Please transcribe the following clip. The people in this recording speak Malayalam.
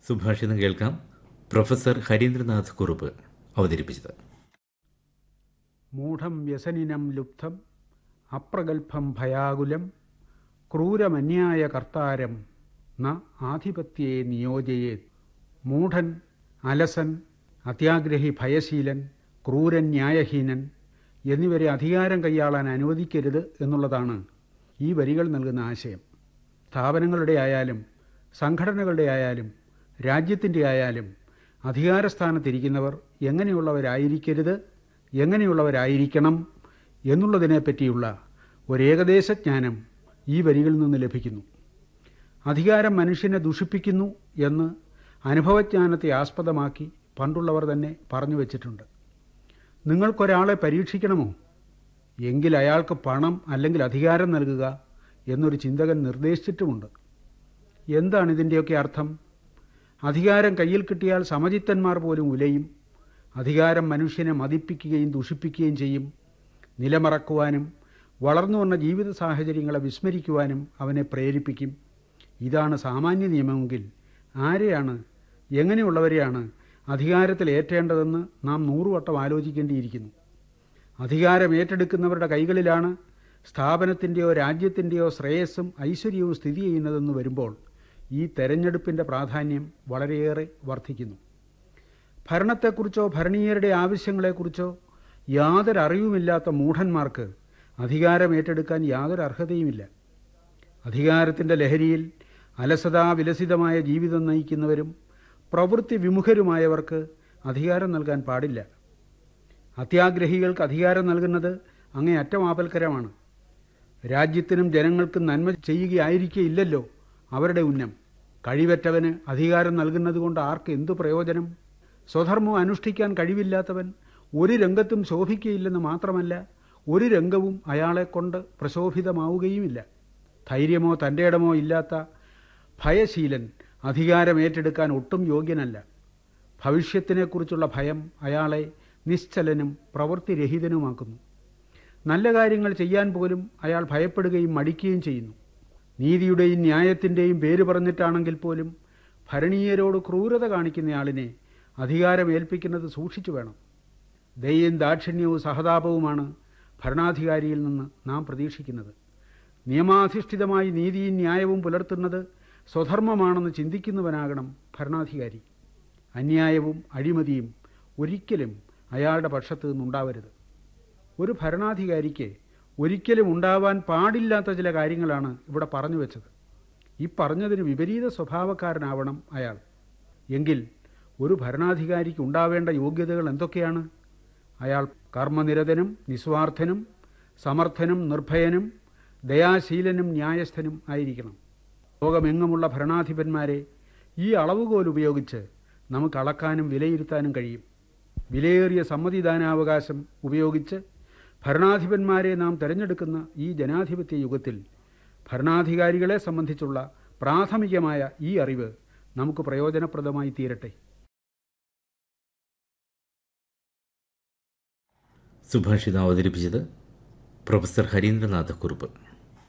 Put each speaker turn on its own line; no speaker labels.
സുഭാഷിതം കേൾക്കാം പ്രൊഫസർ ഹരീന്ദ്രനാഥ് കുറുപ്പ് അവതരിപ്പിച്ചത്
മൂഢം വ്യസനിനം ലുപ്തം അപ്രഗൽഭം ഭയാകുലം ക്രൂരമന്യായ കർത്താരം ന ആധിപത്യേ നിയോജയേത് മൂഢൻ അലസൻ അത്യാഗ്രഹി ഭയശീലൻ ക്രൂരൻ ന്യായഹീനൻ എന്നിവരെ അധികാരം കൈയാളാൻ അനുവദിക്കരുത് എന്നുള്ളതാണ് ഈ വരികൾ നൽകുന്ന ആശയം സ്ഥാപനങ്ങളുടെ ആയാലും സംഘടനകളുടെ ആയാലും രാജ്യത്തിൻ്റെ ആയാലും അധികാരസ്ഥാനത്തിരിക്കുന്നവർ എങ്ങനെയുള്ളവരായിരിക്കരുത് എങ്ങനെയുള്ളവരായിരിക്കണം എന്നുള്ളതിനെപ്പറ്റിയുള്ള ഒരേകദേശ ജ്ഞാനം ഈ വരികളിൽ നിന്ന് ലഭിക്കുന്നു അധികാരം മനുഷ്യനെ ദുഷിപ്പിക്കുന്നു എന്ന് അനുഭവജ്ഞാനത്തെ ആസ്പദമാക്കി പണ്ടുള്ളവർ തന്നെ പറഞ്ഞു വച്ചിട്ടുണ്ട് നിങ്ങൾക്കൊരാളെ പരീക്ഷിക്കണമോ എങ്കിൽ അയാൾക്ക് പണം അല്ലെങ്കിൽ അധികാരം നൽകുക എന്നൊരു ചിന്തകൻ നിർദ്ദേശിച്ചിട്ടുമുണ്ട് എന്താണ് ഇതിൻ്റെയൊക്കെ അർത്ഥം അധികാരം കയ്യിൽ കിട്ടിയാൽ സമചിത്തന്മാർ പോലും ഉലയും അധികാരം മനുഷ്യനെ മതിപ്പിക്കുകയും ദുഷിപ്പിക്കുകയും ചെയ്യും നിലമറക്കുവാനും വളർന്നു വന്ന ജീവിത സാഹചര്യങ്ങളെ വിസ്മരിക്കുവാനും അവനെ പ്രേരിപ്പിക്കും ഇതാണ് സാമാന്യ നിയമമെങ്കിൽ ആരെയാണ് എങ്ങനെയുള്ളവരെയാണ് അധികാരത്തിൽ ഏറ്റേണ്ടതെന്ന് നാം നൂറുവട്ടം ആലോചിക്കേണ്ടിയിരിക്കുന്നു അധികാരം ഏറ്റെടുക്കുന്നവരുടെ കൈകളിലാണ് സ്ഥാപനത്തിൻ്റെയോ രാജ്യത്തിൻ്റെയോ ശ്രേയസ്സും ഐശ്വര്യവും സ്ഥിതി ചെയ്യുന്നതെന്ന് വരുമ്പോൾ ഈ തെരഞ്ഞെടുപ്പിൻ്റെ പ്രാധാന്യം വളരെയേറെ വർദ്ധിക്കുന്നു ഭരണത്തെക്കുറിച്ചോ ഭരണീയരുടെ ആവശ്യങ്ങളെക്കുറിച്ചോ യാതൊരു അറിവുമില്ലാത്ത മൂഢന്മാർക്ക് അധികാരം ഏറ്റെടുക്കാൻ യാതൊരു അർഹതയുമില്ല അധികാരത്തിൻ്റെ ലഹരിയിൽ അലസതാ വിലസിതമായ ജീവിതം നയിക്കുന്നവരും പ്രവൃത്തി വിമുഖരുമായവർക്ക് അധികാരം നൽകാൻ പാടില്ല അത്യാഗ്രഹികൾക്ക് അധികാരം നൽകുന്നത് അങ്ങേ അറ്റമാപൽക്കരമാണ് രാജ്യത്തിനും ജനങ്ങൾക്കും നന്മ ചെയ്യുകയായിരിക്കില്ലല്ലോ അവരുടെ ഉന്നം കഴിവറ്റവന് അധികാരം നൽകുന്നത് കൊണ്ട് ആർക്ക് എന്തു പ്രയോജനം സ്വധർമ്മം അനുഷ്ഠിക്കാൻ കഴിവില്ലാത്തവൻ ഒരു രംഗത്തും ശോഭിക്കുകയില്ലെന്ന് മാത്രമല്ല ഒരു രംഗവും അയാളെക്കൊണ്ട് പ്രശോഭിതമാവുകയുമില്ല ധൈര്യമോ തൻ്റെ ഇടമോ ഇല്ലാത്ത ഭയശീലൻ അധികാരം ഏറ്റെടുക്കാൻ ഒട്ടും യോഗ്യനല്ല ഭവിഷ്യത്തിനെക്കുറിച്ചുള്ള ഭയം അയാളെ നിശ്ചലനും പ്രവൃത്തിരഹിതനുമാക്കുന്നു നല്ല കാര്യങ്ങൾ ചെയ്യാൻ പോലും അയാൾ ഭയപ്പെടുകയും മടിക്കുകയും ചെയ്യുന്നു നീതിയുടെയും ന്യായത്തിൻ്റെയും പേര് പറഞ്ഞിട്ടാണെങ്കിൽ പോലും ഭരണീയരോട് ക്രൂരത കാണിക്കുന്നയാളിനെ അധികാരം ഏൽപ്പിക്കുന്നത് സൂക്ഷിച്ചു വേണം ദയയും ദാക്ഷിണ്യവും സഹതാപവുമാണ് ഭരണാധികാരിയിൽ നിന്ന് നാം പ്രതീക്ഷിക്കുന്നത് നിയമാധിഷ്ഠിതമായി നീതിയും ന്യായവും പുലർത്തുന്നത് സ്വധർമ്മമാണെന്ന് ചിന്തിക്കുന്നവനാകണം ഭരണാധികാരി അന്യായവും അഴിമതിയും ഒരിക്കലും അയാളുടെ പക്ഷത്ത് നിന്നുണ്ടാവരുത് ഒരു ഭരണാധികാരിക്ക് ഒരിക്കലും ഉണ്ടാവാൻ പാടില്ലാത്ത ചില കാര്യങ്ങളാണ് ഇവിടെ പറഞ്ഞു വെച്ചത് ഈ പറഞ്ഞതിന് വിപരീത സ്വഭാവക്കാരനാവണം അയാൾ എങ്കിൽ ഒരു ഭരണാധികാരിക്ക് ഉണ്ടാവേണ്ട യോഗ്യതകൾ എന്തൊക്കെയാണ് അയാൾ കർമ്മനിരതനും നിസ്വാർത്ഥനും സമർത്ഥനും നിർഭയനും ദയാശീലനും ന്യായസ്ഥനും ആയിരിക്കണം ലോകമെങ്ങുമുള്ള ഭരണാധിപന്മാരെ ഈ അളവുകോൽ ഉപയോഗിച്ച് നമുക്ക് അളക്കാനും വിലയിരുത്താനും കഴിയും വിലയേറിയ സമ്മതിദാനാവകാശം ഉപയോഗിച്ച് ഭരണാധിപന്മാരെ നാം തിരഞ്ഞെടുക്കുന്ന ഈ ജനാധിപത്യ യുഗത്തിൽ ഭരണാധികാരികളെ സംബന്ധിച്ചുള്ള പ്രാഥമികമായ ഈ അറിവ് നമുക്ക് പ്രയോജനപ്രദമായി തീരട്ടെ
സുഭാഷിതം അവതരിപ്പിച്ചത് പ്രൊഫസർ ഹരീന്ദ്രനാഥ് കുറുപ്പ്